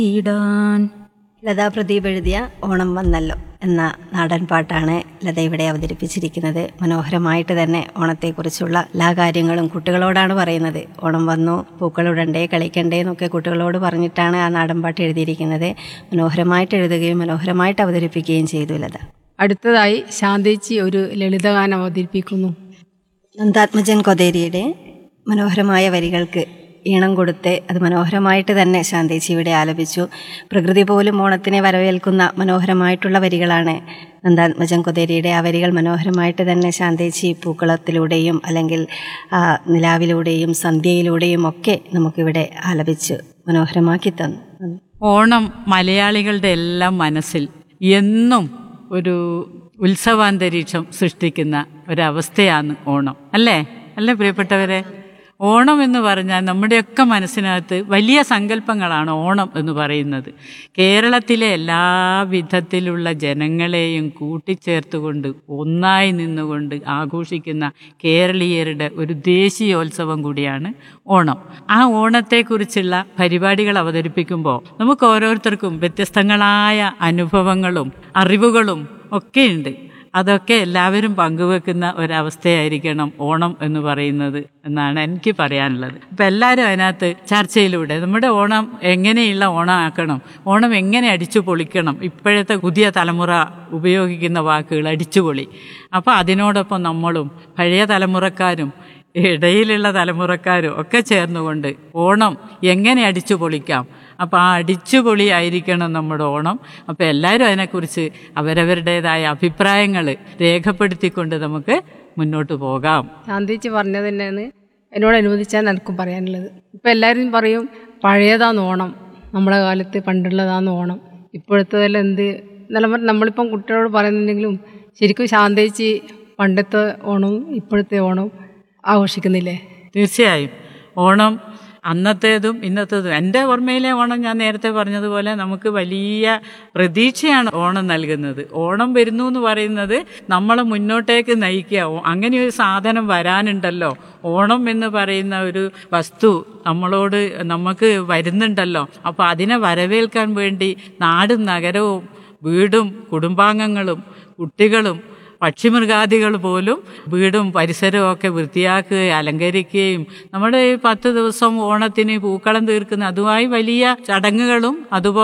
ഇടാൻ ലതാ പ്രദീപ് എഴുതിയ ഓണം വന്നല്ലോ എന്ന നാടൻ പാട്ടാണ് ലത ഇവിടെ അവതരിപ്പിച്ചിരിക്കുന്നത് മനോഹരമായിട്ട് തന്നെ ഓണത്തെക്കുറിച്ചുള്ള എല്ലാ കാര്യങ്ങളും കുട്ടികളോടാണ് പറയുന്നത് ഓണം വന്നു പൂക്കളിടണ്ടേ കളിക്കണ്ടേ എന്നൊക്കെ കുട്ടികളോട് പറഞ്ഞിട്ടാണ് ആ നാടൻ പാട്ട് എഴുതിയിരിക്കുന്നത് മനോഹരമായിട്ട് എഴുതുകയും മനോഹരമായിട്ട് അവതരിപ്പിക്കുകയും ചെയ്തു ലത അടുത്തതായി ശാന്തേച്ചി ഒരു ലളിതഗാനം അവതരിപ്പിക്കുന്നു നന്ദാത്മജൻ കൊതേരിയുടെ മനോഹരമായ വരികൾക്ക് ഈണം കൊടുത്ത് അത് മനോഹരമായിട്ട് തന്നെ ശാന്തേച്ചി ഇവിടെ ആലപിച്ചു പ്രകൃതി പോലും ഓണത്തിനെ വരവേൽക്കുന്ന മനോഹരമായിട്ടുള്ള വരികളാണ് നന്ദാത്മജൻ കൊതേരിയുടെ ആ വരികൾ മനോഹരമായിട്ട് തന്നെ ശാന്തേച്ചി പൂക്കളത്തിലൂടെയും അല്ലെങ്കിൽ ആ നിലാവിലൂടെയും സന്ധ്യയിലൂടെയും ഒക്കെ നമുക്കിവിടെ ആലപിച്ച് മനോഹരമാക്കി തന്നു ഓണം മലയാളികളുടെ എല്ലാം മനസ്സിൽ എന്നും ഒരു ഉത്സവാന്തരീക്ഷം സൃഷ്ടിക്കുന്ന ഒരവസ്ഥയാണ് ഓണം അല്ലേ അല്ലേ പ്രിയപ്പെട്ടവരെ ഓണം എന്ന് പറഞ്ഞാൽ നമ്മുടെയൊക്കെ മനസ്സിനകത്ത് വലിയ സങ്കല്പങ്ങളാണ് ഓണം എന്ന് പറയുന്നത് കേരളത്തിലെ എല്ലാ വിധത്തിലുള്ള ജനങ്ങളെയും കൂട്ടിച്ചേർത്തുകൊണ്ട് ഒന്നായി നിന്നുകൊണ്ട് ആഘോഷിക്കുന്ന കേരളീയരുടെ ഒരു ദേശീയോത്സവം കൂടിയാണ് ഓണം ആ ഓണത്തെക്കുറിച്ചുള്ള പരിപാടികൾ അവതരിപ്പിക്കുമ്പോൾ നമുക്ക് ഓരോരുത്തർക്കും വ്യത്യസ്തങ്ങളായ അനുഭവങ്ങളും അറിവുകളും ഒക്കെ ഉണ്ട് അതൊക്കെ എല്ലാവരും പങ്കുവെക്കുന്ന ഒരവസ്ഥയായിരിക്കണം ഓണം എന്ന് പറയുന്നത് എന്നാണ് എനിക്ക് പറയാനുള്ളത് അപ്പം എല്ലാവരും അതിനകത്ത് ചർച്ചയിലൂടെ നമ്മുടെ ഓണം എങ്ങനെയുള്ള ഓണം ആക്കണം ഓണം എങ്ങനെ അടിച്ചു പൊളിക്കണം ഇപ്പോഴത്തെ പുതിയ തലമുറ ഉപയോഗിക്കുന്ന വാക്കുകൾ അടിച്ചുപൊളി അപ്പോൾ അതിനോടൊപ്പം നമ്മളും പഴയ തലമുറക്കാരും ഇടയിലുള്ള തലമുറക്കാരും ഒക്കെ ചേർന്നുകൊണ്ട് ഓണം എങ്ങനെ അടിച്ചു പൊളിക്കാം അപ്പോൾ ആ അടിച്ചുപൊളി ആയിരിക്കണം നമ്മുടെ ഓണം അപ്പോൾ എല്ലാവരും അതിനെക്കുറിച്ച് അവരവരുടേതായ അഭിപ്രായങ്ങൾ രേഖപ്പെടുത്തിക്കൊണ്ട് നമുക്ക് മുന്നോട്ട് പോകാം ശാന്തേച്ചി പറഞ്ഞത് തന്നെയാണ് എന്നോട് അനുവദിച്ചാൽ എനിക്കും പറയാനുള്ളത് ഇപ്പം എല്ലാവരും പറയും പഴയതാന്ന് ഓണം നമ്മളെ കാലത്ത് പണ്ടുള്ളതാന്ന് ഓണം ഇപ്പോഴത്തേതെല്ലാം എന്ത് നിലമ നമ്മളിപ്പം കുട്ടികളോട് പറയുന്നുണ്ടെങ്കിലും ശരിക്കും ശാന്തേച്ചി പണ്ടത്തെ ഓണവും ഇപ്പോഴത്തെ ഓണവും ആഘോഷിക്കുന്നില്ലേ തീർച്ചയായും ഓണം അന്നത്തേതും ഇന്നത്തേതും എൻ്റെ ഓർമ്മയിലെ ഓണം ഞാൻ നേരത്തെ പറഞ്ഞതുപോലെ നമുക്ക് വലിയ പ്രതീക്ഷയാണ് ഓണം നൽകുന്നത് ഓണം വരുന്നു എന്ന് പറയുന്നത് നമ്മളെ മുന്നോട്ടേക്ക് നയിക്കുക ഓ- അങ്ങനെ ഒരു സാധനം വരാനുണ്ടല്ലോ ഓണം എന്ന് പറയുന്ന ഒരു വസ്തു നമ്മളോട് നമുക്ക് വരുന്നുണ്ടല്ലോ അപ്പോൾ അതിനെ വരവേൽക്കാൻ വേണ്ടി നാടും നഗരവും വീടും കുടുംബാംഗങ്ങളും കുട്ടികളും പക്ഷിമൃഗാദികൾ പോലും വീടും പരിസരവും ഒക്കെ വൃത്തിയാക്കുകയും അലങ്കരിക്കുകയും നമ്മുടെ ഈ പത്ത് ദിവസം ഓണത്തിന് പൂക്കളം തീർക്കുന്ന അതുമായി വലിയ ചടങ്ങുകളും അതുപോലെ